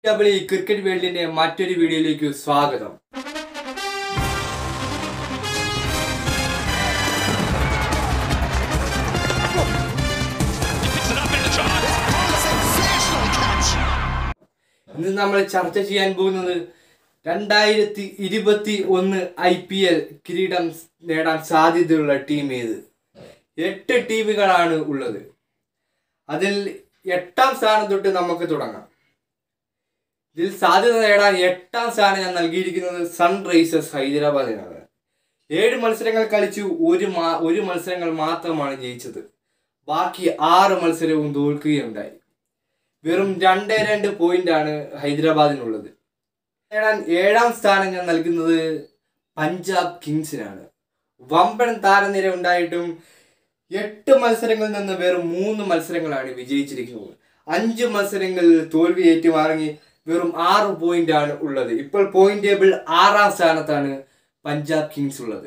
W cricket വേൾഡിന്റെ മറ്റൊരു വീഡിയോയിലേക്ക് സ്വാഗതം Picks it up in the drive. Sensational catch. ഇന്ന് നമ്മൾ ചർച്ച ചെയ്യാൻ പോകുന്നത് രണ്ടായിരത്തി ഇരുപത്തി ഒന്ന് ഐ പി എൽ കിരീടം നേടാൻ സാധ്യതയുള്ള ടീം ഏത് എട്ട് ടീമുകളാണ് ഉള്ളത് അതിൽ എട്ടാം സ്ഥാനം തൊട്ട് നമുക്ക് തുടങ്ങാം ഇതിൽ സാധ്യത നേടാൻ എട്ടാം സ്ഥാനം ഞാൻ നൽകിയിരിക്കുന്നത് സൺറൈസേഴ്സ് ഹൈദരാബാദിനാണ് ഏഴ് മത്സരങ്ങൾ കളിച്ചു ഒരു മാ ഒരു മത്സരങ്ങൾ മാത്രമാണ് ജയിച്ചത് ബാക്കി ആറ് മത്സരവും തോൽക്കുകയുണ്ടായി വെറും രണ്ടേ രണ്ട് പോയിന്റ് ആണ് ഹൈദരാബാദിനുള്ളത് നേടാൻ ഏഴാം സ്ഥാനം ഞാൻ നൽകുന്നത് പഞ്ചാബ് കിങ്സിനാണ് വമ്പൻ താരനിര ഉണ്ടായിട്ടും എട്ട് മത്സരങ്ങളിൽ നിന്ന് വെറും മൂന്ന് മത്സരങ്ങളാണ് വിജയിച്ചിരിക്കുന്നത് അഞ്ച് മത്സരങ്ങളിൽ തോൽവി ഏറ്റുവാങ്ങി വെറും ആറ് പോയിന്റ് ആണ് ഉള്ളത് ഇപ്പോൾ പോയിന്റ് ടേബിൾ ആറാം സ്ഥാനത്താണ് പഞ്ചാബ് കിങ്സ് ഉള്ളത്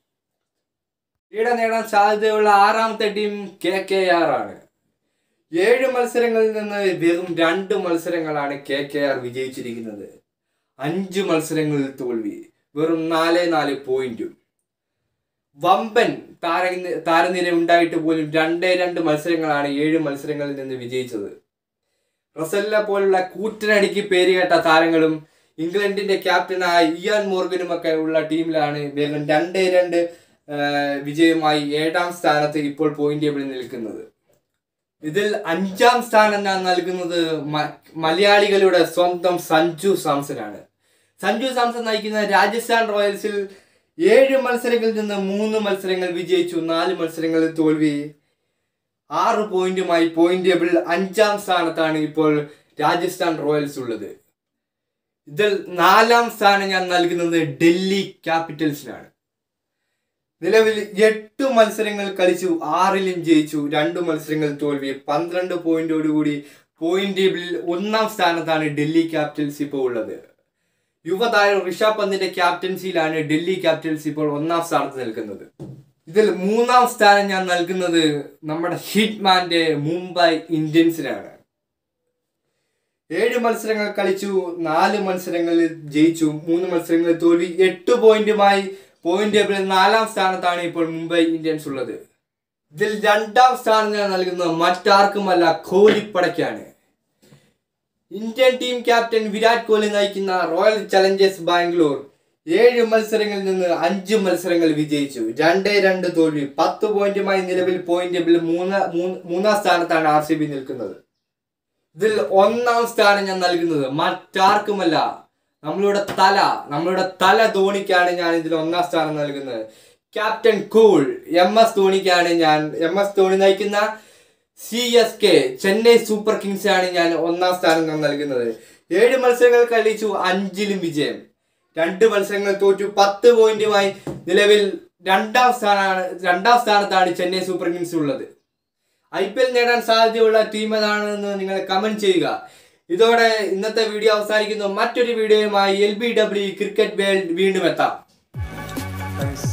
കിരീടം നേടാൻ സാധ്യതയുള്ള ആറാമത്തെ ടീം കെ കെ ആർ ആണ് ഏഴ് മത്സരങ്ങളിൽ നിന്ന് വെറും രണ്ട് മത്സരങ്ങളാണ് കെ കെ ആർ വിജയിച്ചിരിക്കുന്നത് അഞ്ച് മത്സരങ്ങളിൽ തോൽവി വെറും നാല് നാല് പോയിന്റും വമ്പൻ താര താരനിര ഉണ്ടായിട്ട് പോലും രണ്ടേ രണ്ട് മത്സരങ്ങളാണ് ഏഴ് മത്സരങ്ങളിൽ നിന്ന് വിജയിച്ചത് റസല്ല പോലുള്ള കൂറ്റനടിക്ക് പേരുകേട്ട താരങ്ങളും ഇംഗ്ലണ്ടിന്റെ ക്യാപ്റ്റനായ ഇയാൻ മോർഗനും ഒക്കെ ഉള്ള ടീമിലാണ് വേഗം രണ്ടേ രണ്ട് ആ, വിജയമായി ഏഴാം സ്ഥാനത്ത് ഇപ്പോൾ പോയിന്റ് ടേബിളിൽ നിൽക്കുന്നത് ഇതിൽ അഞ്ചാം സ്ഥാനം ഞാൻ നൽകുന്നത് മ- മലയാളികളുടെ സ്വന്തം സഞ്ജു സാംസനാണ് സഞ്ജു സാംസൺ നയിക്കുന്ന രാജസ്ഥാൻ റോയൽസിൽ ഏഴ് മത്സരങ്ങളിൽ നിന്ന് മൂന്ന് മത്സരങ്ങൾ വിജയിച്ചു നാല് മത്സരങ്ങളിൽ തോൽവി ആറ് പോയിന്റുമായി പോയിന്റ് ടേബിളിൽ അഞ്ചാം സ്ഥാനത്താണ് ഇപ്പോൾ രാജസ്ഥാൻ റോയൽസ് ഉള്ളത് ഇതിൽ നാലാം സ്ഥാനം ഞാൻ നൽകുന്നത് ഡൽഹി ക്യാപിറ്റൽസിനാണ് നിലവിൽ എട്ട് മത്സരങ്ങൾ കളിച്ചു ആറിലും ജയിച്ചു രണ്ട് മത്സരങ്ങൾ തോൽവി പന്ത്രണ്ട് പോയിന്റോടുകൂടി പോയിന്റ് ടേബിളിൽ ഒന്നാം സ്ഥാനത്താണ് ഡൽഹി ക്യാപിറ്റൽസ് ഇപ്പോൾ ഉള്ളത് യുവതാരം ഋഷഭ് പന്തിന്റെ ക്യാപ്റ്റൻസിയിലാണ് ഡൽഹി ക്യാപിറ്റൽസ് ഇപ്പോൾ ഒന്നാം സ്ഥാനത്ത് നിൽക്കുന്നത് ഇതിൽ മൂന്നാം സ്ഥാനം ഞാൻ നൽകുന്നത് നമ്മുടെ ഹിറ്റ്മാന്റെ മുംബൈ ഇന്ത്യൻസിനാണ് ഏഴ് മത്സരങ്ങൾ കളിച്ചു നാല് മത്സരങ്ങളിൽ ജയിച്ചു മൂന്ന് മത്സരങ്ങളിൽ തോൽവി എട്ട് പോയിന്റുമായി പോയിന്റ് ടേബിളിൽ നാലാം സ്ഥാനത്താണ് ഇപ്പോൾ മുംബൈ ഇന്ത്യൻസ് ഉള്ളത് ഇതിൽ രണ്ടാം സ്ഥാനം ഞാൻ നൽകുന്നത് മറ്റാർക്കുമല്ല കോഹ്ലിപ്പടയ്ക്കാണ് Indian team captain Virat Kohli നയിക്കുന്ന റോയൽ ചലഞ്ചേഴ്സ് ബാംഗ്ലൂർ ഏഴ് മത്സരങ്ങളിൽ നിന്ന് അഞ്ച് മത്സരങ്ങൾ വിജയിച്ചു രണ്ടേ രണ്ട് തോൽവി പത്ത് പോയിന്റുമായി നിലവിൽ പോയിന്റ് ടേബിളിൽ മൂന്ന് മൂന്ന്- മൂന്നാം സ്ഥാനത്താണ് ആർ സി ബി നിൽക്കുന്നത് ഇതിൽ ഒന്നാം സ്ഥാനം ഞാൻ നൽകുന്നത് മറ്റാർക്കുമല്ല നമ്മളുടെ തല നമ്മളുടെ തല ധോണിക്കാണ് ഞാൻ ഇതിൽ ഒന്നാം സ്ഥാനം നൽകുന്നത് ക്യാപ്റ്റൻ കൂൾ എം എസ് ധോണിക്കാണ് ഞാൻ എം എസ് ധോണി നയിക്കുന്ന C S K Chennai Super Kings ആണ് ഞാൻ ഒന്നാം സ്ഥാനം ഞാൻ നൽകുന്നത് ഏഴ് മത്സരങ്ങൾ കളിച്ചു അഞ്ചിലും വിജയം രണ്ട് മത്സരങ്ങൾ തോറ്റു പത്ത് പോയിന്റുമായി നിലവിൽ രണ്ടാം സ്ഥാനമാണ് രണ്ടാം സ്ഥാനത്താണ് ചെന്നൈ സൂപ്പർ കിങ്സ് ഉള്ളത് ഐ പി എൽ നേടാൻ സാധ്യതയുള്ള ടീം ഏതാണെന്ന് നിങ്ങൾ കമന്റ് ചെയ്യുക ഇതോടെ ഇന്നത്തെ വീഡിയോ അവസാനിക്കുന്നു മറ്റൊരു വീഡിയോയുമായി L B W Cricket World വീണ്ടും എത്താം Thanks.